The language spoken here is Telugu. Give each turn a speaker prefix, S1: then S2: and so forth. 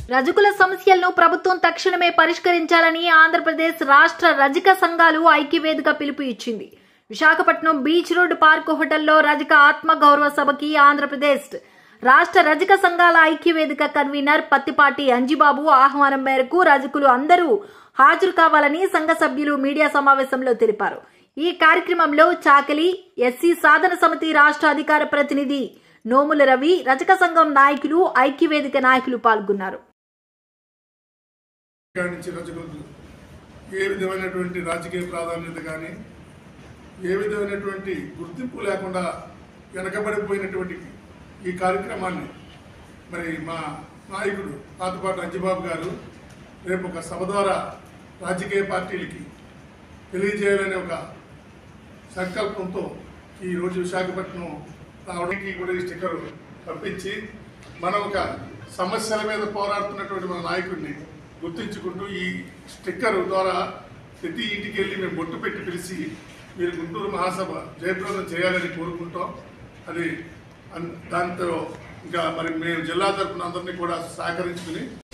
S1: రజకుల సమస్యలను ప్రభుత్వం తక్షణమే పరిష్కరించాలని ఆంధ్రప్రదేశ్ రాష్ట్ర రజక సంఘాలు ఐక్యవేదిక పిలుపు ఇచ్చింది విశాఖపట్నం బీచ్ రోడ్ పార్క్ హోటల్లో రజక ఆత్మ గౌరవ సభకి ఆంధ్రప్రదేశ్ రాష్ట్ర రజక సంఘాల ఐక్యవేదిక కన్వీనర్ పత్తిపాటి అంజిబాబు ఆహ్వానం మేరకు రజకులు అందరూ హాజరు కావాలని సంఘ సభ్యులు మీడియా సమావేశంలో తెలిపారు ఈ కార్యక్రమంలో చాకలి ఎస్సీ సాధన సమితి రాష్ట్ర అధికార ప్రతినిధి నోముల రవి రజక సంఘం నాయకులు ఐక్యవేదిక నాయకులు పాల్గొన్నారు
S2: ఇక్కడి నుంచి రచకులకు ఏ విధమైనటువంటి రాజకీయ ప్రాధాన్యత కానీ ఏ విధమైనటువంటి గుర్తింపు లేకుండా వెనకబడిపోయినటువంటి ఈ కార్యక్రమాన్ని మరి మా నాయకుడు పాతపాటి అంజిబాబు గారు రేపు ఒక సభ ద్వారా రాజకీయ పార్టీలకి తెలియజేయాలనే ఒక సంకల్పంతో ఈరోజు విశాఖపట్నం రావడానికి కూడా ఈ స్టిక్కర్ పంపించి మనం ఒక సమస్యల మీద పోరాడుతున్నటువంటి మన నాయకుడిని గుర్తించుకుంటూ ఈ స్టిక్కర్ ద్వారా ప్రతి ఇంటికి వెళ్ళి మేము బొట్టు పెట్టి పిలిచి మీరు గుంటూరు మహాసభ జయప్రదం చేయాలని కోరుకుంటాం అది అన్- దాంతో ఇంకా మరి మేము జిల్లా తరపున అందరినీ కూడా సహకరించుకుని